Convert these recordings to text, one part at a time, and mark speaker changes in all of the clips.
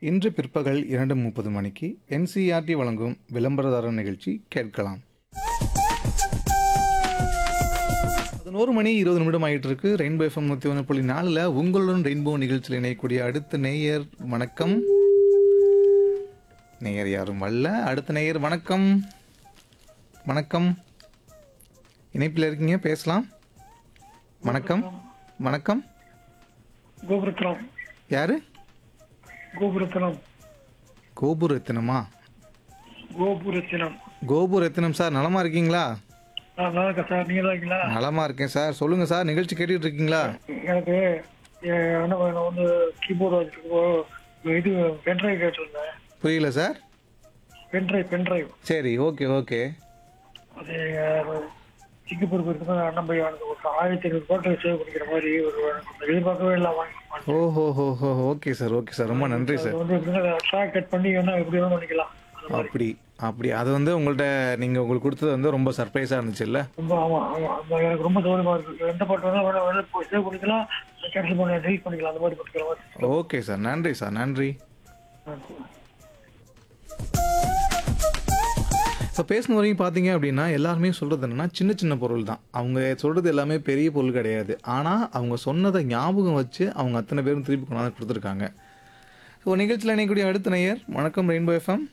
Speaker 1: இன்று பிற்பகல் இரண்டு முப்பது மணிக்கு என்சிஆர்டி வழங்கும் விளம்பரதாரர் நிகழ்ச்சி கேட்கலாம் பதினோரு மணி இருபது நிமிடம் ஆகிட்டு இருக்கு ரெயின்போ எஃப்எம் நூற்றி ஒன்று புள்ளி நாலில் உங்களுடன் ரெயின்போ நிகழ்ச்சியில் இணையக்கூடிய அடுத்த நேயர் வணக்கம் நேயர் யாரும் வரல அடுத்த நேயர் வணக்கம் வணக்கம் இணைப்பில் இருக்கீங்க பேசலாம் வணக்கம் வணக்கம்
Speaker 2: கோபுரத்தனம்
Speaker 1: யாரு
Speaker 2: கோபுரத்தனம்
Speaker 1: கோபுரத்தினமா
Speaker 2: கோபுரத்தினம்
Speaker 1: கோபுரத்தினம் சார் நலமா இருக்கீங்களா
Speaker 2: நான் நல்லா இருக்கேன் சார் நீங்க நல்லா இருக்கீங்களா
Speaker 1: நலமா இருக்கேன் சார் சொல்லுங்க சார் நிகழ்ச்சி கேட்டுட்டு இருக்கீங்களா
Speaker 2: எனக்கு எ- என்ன வேணும் வந்து கீபோர்டு வச்சுருக்கோ இது பென்ட்ரைவ் கேட்டிருந்தேன்
Speaker 1: புரியல சார்
Speaker 2: பென்ட்ரைவ் பென்ட்ரைவ்
Speaker 1: சரி ஓகே ஓகே
Speaker 2: அது சிங்கப்பூருக்கு இருக்கும்போது அண்ணன் பையன் எனக்கு ஒரு ஆயிரத்தி ஐநூறு பாட்டு சேவ் பண்ணிக்கிற மாதிரி ஒரு எனக்கு எதிர்பார்க்கவே இல்லை வாங்கி
Speaker 1: ஓ ஹோ ஹோ ஹோ ஓகே சார் ஓகே சார் ரொம்ப நன்றி சார்
Speaker 2: அது வந்து எப்படின்னா ட்ராக் கட் பண்ணி வேணா எப்படி வேணும் பண்ணிக்கலாம் அந்த மாதிரி.
Speaker 1: அப்படி அப்படி அது வந்து உங்கள்ட்ட நீங்க உங்களுக்கு கொடுத்தது வந்து ரொம்ப சர்ப்ரைஸா இருந்துச்சுல்ல
Speaker 2: ரொம்ப ஆமா ஆமா அந்த எனக்கு ரொம்ப சௌகரியமா இருக்கு எந்த பாட்டு வேணா வேணா வேணா சேவ் பண்ணிக்கலாம் கேன்சல் பண்ணி டெலிட் பண்ணிக்கலாம் அந்த மாதிரி பண்ணிக்கலாம் மாதிரி
Speaker 1: ஓகே சார் நன்றி சார் நன்றி இப்போ பேசின வரையும் பார்த்தீங்க அப்படின்னா எல்லாருமே சொல்கிறது என்னன்னா சின்ன சின்ன பொருள் தான் அவங்க சொல்கிறது எல்லாமே பெரிய பொருள் கிடையாது ஆனால் அவங்க சொன்னதை ஞாபகம் வச்சு அவங்க அத்தனை பேரும் திருப்பி கொண்டாந்து கொடுத்துருக்காங்க ஸோ நிகழ்ச்சியில் இணையக்கூடிய அடுத்த நேயர் வணக்கம் ரெயின்போ எஃப்எம்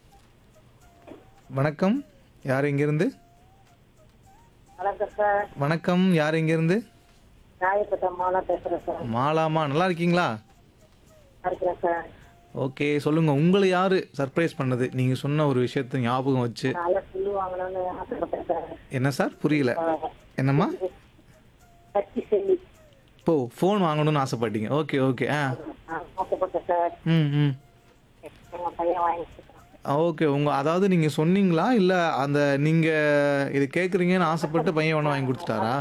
Speaker 1: வணக்கம் யார் இங்கேருந்து
Speaker 3: வணக்கம் சார்
Speaker 1: வணக்கம் யார் இங்கேருந்து
Speaker 3: ராயப்பட்ட மாலா பேசுறேன் சார்
Speaker 1: மாலாமா நல்லா இருக்கீங்களா
Speaker 3: நல்லா இருக்கிறேன் சார்
Speaker 1: ஓகே சொல்லுங்கள் உங்களை யார் சர்ப்ரைஸ் பண்ணது நீங்கள் சொன்ன ஒரு விஷயத்தை ஞாபகம் வச்சு
Speaker 3: நல்லா சொல்லு வாங்கணும்னு ஆசைப்பட்டேன் சார்
Speaker 1: என்ன சார் புரியல என்னம்மா
Speaker 3: கட்சி செல்லி
Speaker 1: இப்போ ஃபோன் வாங்கணும்னு ஆசைப்பட்டீங்க ஓகே ஓகே ஆ
Speaker 3: ஆசைப்பட்டேன் சார்
Speaker 1: ம் ம்
Speaker 3: எங்க பையன் வாங்கி கொடுத்தான்.
Speaker 1: ஓகே உங்கள் அதாவது நீங்கள் சொன்னீங்களா இல்லை அந்த நீங்கள் இது கேட்குறீங்கன்னு ஆசைப்பட்டு பையன் ஒன்று வாங்கி கொடுத்துட்டாரா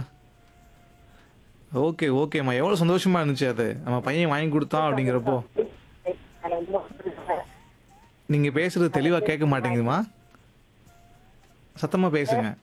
Speaker 1: ஓகே ஓகேம்மா எவ்வளோ சந்தோஷமா இருந்துச்சு அது நம்ம பையன் வாங்கி கொடுத்தான் அப்படிங்கிறப்போ
Speaker 3: எனக்கு ரொம்ப பிடிக்கும் சார்.
Speaker 1: நீங்கள் பேசுறது தெளிவாக கேட்க மாட்டேங்குதுமா சத்தமாக பேசுங்க